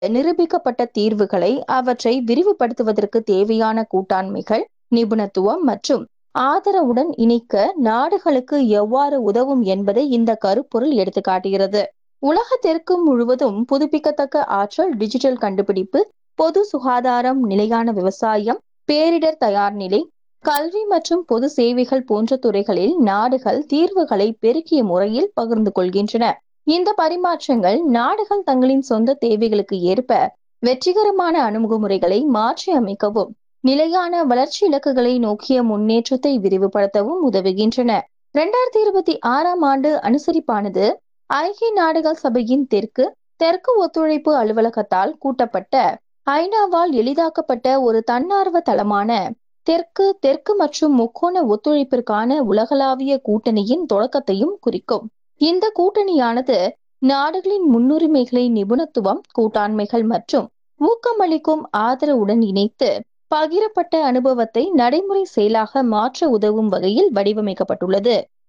நிரூபிக்கப்பட்ட தீர்வுகளை அவற்றை விரிவுபடுத்துவதற்கு தேவையான கூட்டாண்மைகள் நிபுணத்துவம் மற்றும் ஆதரவுடன் இணைக்க நாடுகளுக்கு எவ்வாறு உதவும் என்பதை இந்த கருப்பொருள் எடுத்துக்காட்டுகிறது உலகத்திற்கு முழுவதும் புதுப்பிக்கத்தக்க ஆற்றல் டிஜிட்டல் கண்டுபிடிப்பு பொது சுகாதாரம் நிலையான விவசாயம் பேரிடர் தயார் நிலை கல்வி மற்றும் பொது சேவைகள் போன்ற துறைகளில் நாடுகள் தீர்வுகளை பெருக்கிய முறையில் பகிர்ந்து கொள்கின்றன இந்த பரிமாற்றங்கள் நாடுகள் தங்களின் சொந்த தேவைகளுக்கு ஏற்ப வெற்றிகரமான அணுகுமுறைகளை மாற்றி அமைக்கவும் நிலையான வளர்ச்சி இலக்குகளை நோக்கிய முன்னேற்றத்தை விரிவுபடுத்தவும் உதவுகின்றன இரண்டாயிரத்தி இருபத்தி ஆறாம் ஆண்டு அனுசரிப்பானது ஐக்கிய நாடுகள் சபையின் தெற்கு தெற்கு ஒத்துழைப்பு அலுவலகத்தால் கூட்டப்பட்ட ஐநாவால் எளிதாக்கப்பட்ட ஒரு தன்னார்வ தளமான தெற்கு தெற்கு மற்றும் முக்கோண ஒத்துழைப்பிற்கான உலகளாவிய கூட்டணியின் தொடக்கத்தையும் குறிக்கும் இந்த கூட்டணியானது நாடுகளின் முன்னுரிமைகளை நிபுணத்துவம் கூட்டாண்மைகள் மற்றும் ஊக்கமளிக்கும் ஆதரவுடன் இணைத்து பகிரப்பட்ட அனுபவத்தை நடைமுறை செயலாக மாற்ற உதவும் வகையில் வடிவமைக்கப்பட்டுள்ளது